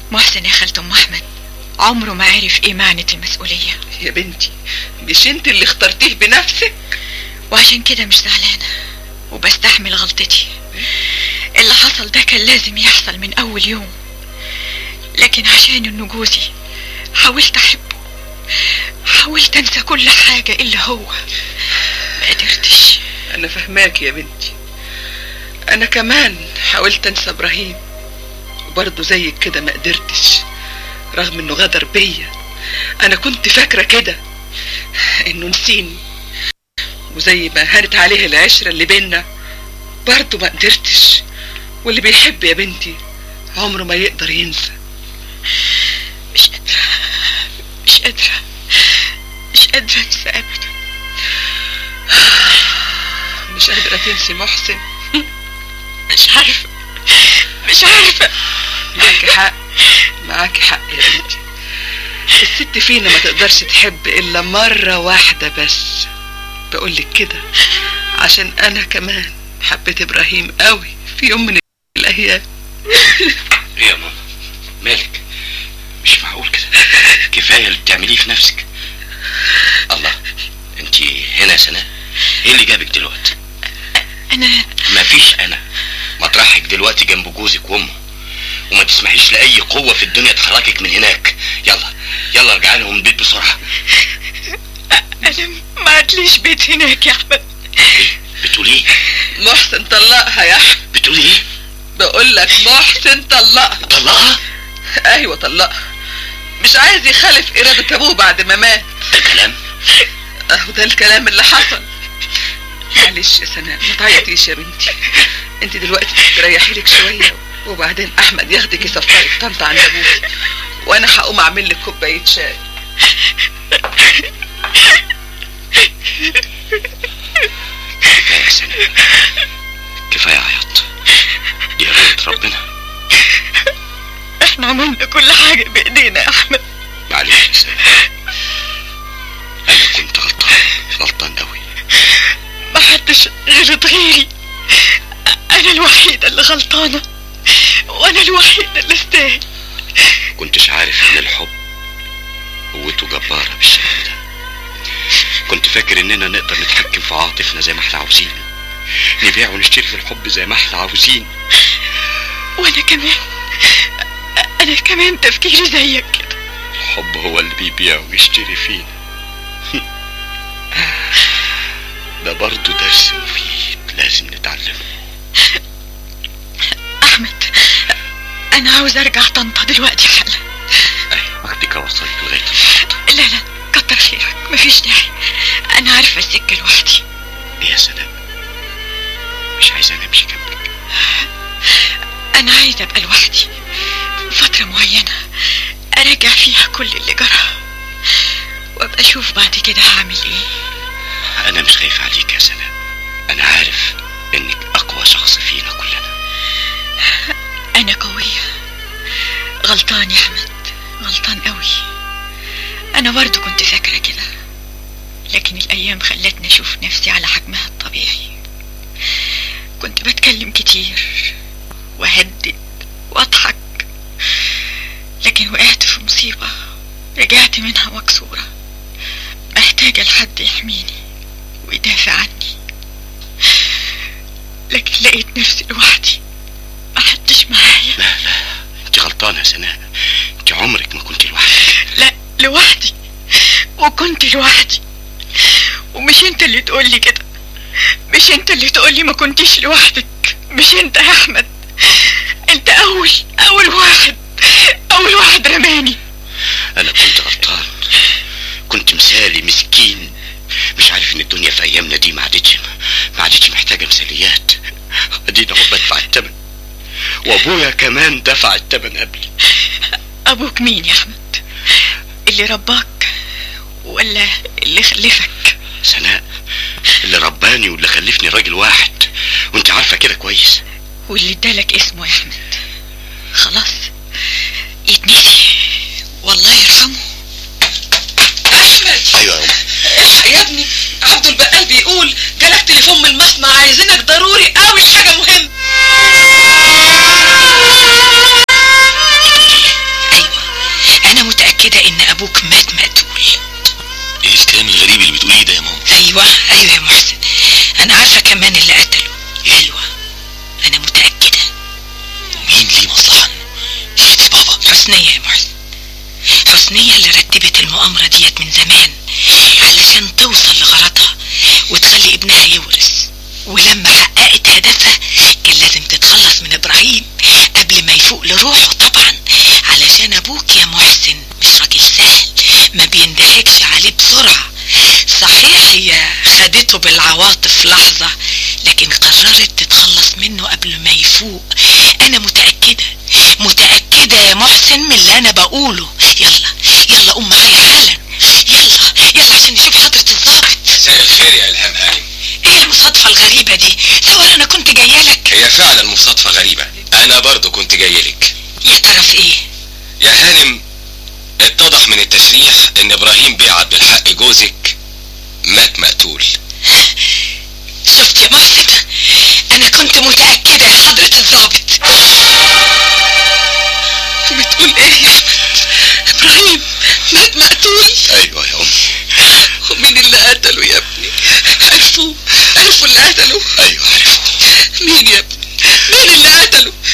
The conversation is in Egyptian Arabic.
محسن يا خالة ام احمد عمره ما عرف ايه معنى المسؤولية يا بنتي مش انت اللي اخترتيه بنفسك وعشان كده مش زعلانة وبستحمل غلطتي اللي حصل ده كان لازم يحصل من اول يوم لكن عشان انه جوزي حاولت احبه حاولت انسى كل حاجة الا هو ما قدرتش انا فهماك يا بنتي انا كمان حاولت انسى ابراهيم وبرضه زيك كده ما قدرتش رغم انه غدر بيا انا كنت فاكره كده انه نسيني وزي ما هانت عليه العشره اللي بينا برضه ما قدرتش واللي بيحب يا بنتي عمره ما يقدر ينسى مش قادرة مش قادرة مش قادرة انسى ابدا مش قادره تنسي محسن مش عارفة مش عارفة معاكي حق معاكي حق يا بنتي الست فينا ما تقدرش تحب الا مرة واحدة بس بقولك كده عشان انا كمان حبيت ابراهيم قوي في يوم من الايام ايه يا ماما مالك مش معقول كده كفايه اللي بتعمليه في نفسك الله انت هنا يا سناء ايه اللي جابك دلوقتي انا مفيش انا مطرحك دلوقتي جنب جوزك وامه وما تسمحيش لاي قوه في الدنيا تخرجك من هناك يلا يلا ارجعي لهم البيت بسرعه انا ما عدليش بيت هناك يا احمد ايه بتقولي ايه محسن طلقها يا احمد بتقولي ايه بقولك محسن طلقها طلقها ايوه طلقها مش عايز يخالف ارادة ابوه بعد ما مات ده كلام اهو ده الكلام اللي حصل معلش يا سناء ما تعيطيش يا بنتي انت دلوقتي تريحي لك شويه وبعدين احمد ياخدك يسفرك طنط عند ابوك وانا هقوم اعمل لك كوبايه شاي كفايه يا سناء كفايه عيط دي قضيه ربنا احنا عملنا كل حاجة بايدينا يا احمد معلش يا سناء انا كنت غلطان غلطان قوي ما حدش غلط غيري انا الوحيدة اللي غلطانة وانا الوحيدة اللي استاهل كنتش عارف ان الحب قوته جبارة بالشكل ده كنت فاكر اننا نقدر نتحكم في عواطفنا زي ما احنا عاوزين نبيع ونشتري في الحب زي ما احنا عاوزين وانا كمان انا كمان تفكيري زيك كده الحب هو اللي بيبيع ويشتري فينا ده برضه درس مفيد لازم نتعلمه احمد انا عاوز ارجع طنطا دلوقتي حالا ايوه واخدك اوصلك لغايه النهارده لا لا كتر خيرك مفيش داعي انا عارفة السكة لوحدي ايه يا سلام مش عايز انا امشي جنبك انا عايزة ابقى لوحدي فترة معينة اراجع فيها كل اللي جرى وابقى اشوف بعد كده هعمل ايه انا مش خايف عليك يا سلام انا عارف انك اقوى شخص فينا كلنا انا قوية غلطان يا احمد غلطان قوي انا برضو كنت فاكرة كده لكن الايام خلتني اشوف نفسي على حجمها الطبيعي كنت بتكلم كتير وهدد واضحك لكن وقعت في مصيبة رجعت منها مكسورة محتاجة لحد يحميني ويدافع عني لكن لقيت نفسي لوحدي محدش معايا لا لا انت غلطانه يا سناء انت عمرك ما كنت لوحدك لا لوحدي وكنت لوحدي ومش انت اللي تقولي كده مش انت اللي تقولي ما كنتش لوحدك مش انت يا احمد انت اول اول واحد اول واحد رماني انا كنت غلطان كنت مثالي مسكين مش عارف ان الدنيا في ايامنا دي ما عادتش ما عادتش محتاجه مثاليات ادينا اهو بدفع الثمن وابويا كمان دفع الثمن قبلي ابوك مين يا احمد اللي رباك ولا اللي خلفك سناء اللي رباني واللي خلفني راجل واحد وانت عارفه كده كويس واللي ادالك اسمه يا احمد خلاص يتنسي والله يرحمه احمد ايوه يا أم. الحق يا ابني عبد البقال بيقول جالك تليفون من المصنع عايزينك ضروري قوي حاجه مهمه ابوك مات مقتول ايه الكلام الغريب اللي بتقوليه ده يا ماما ايوه ايوه يا محسن انا عارفه كمان اللي قتله ايوه انا متاكده ومين ليه مصلحة انه يقتل بابا حسنيه يا محسن حسنيه اللي رتبت المؤامره ديت من زمان علشان توصل لغرضها وتخلي ابنها يورث ولما حققت هدفها كان لازم تتخلص من ابراهيم قبل ما يفوق لروحه طبعا علشان ابوك يا محسن مش راجل سهل ما بيندهكش عليه بسرعة صحيح هي خدته بالعواطف لحظة لكن قررت تتخلص منه قبل ما يفوق انا متأكدة متأكدة يا محسن من اللي انا بقوله يلا يلا قوم معايا حالا يلا يلا عشان نشوف حضرة الضابط مساء الخير يا الهام هانم ايه المصادفة الغريبة دي تصور انا كنت جاية لك هي فعلا مصادفة غريبة انا برضو كنت جاي لك يا ترى في ايه يا هانم اتضح من التسريح ان ابراهيم بيه عبد الحق جوزك مات مقتول شفت يا محسن انا كنت متأكدة يا حضرة الضابط بتقول ايه يا احمد ابراهيم مات مقتول ايوه يا ام ومين اللي قتله يا ابني عرفوا عرفوا اللي قتله ايوه عرفوا مين يا ابني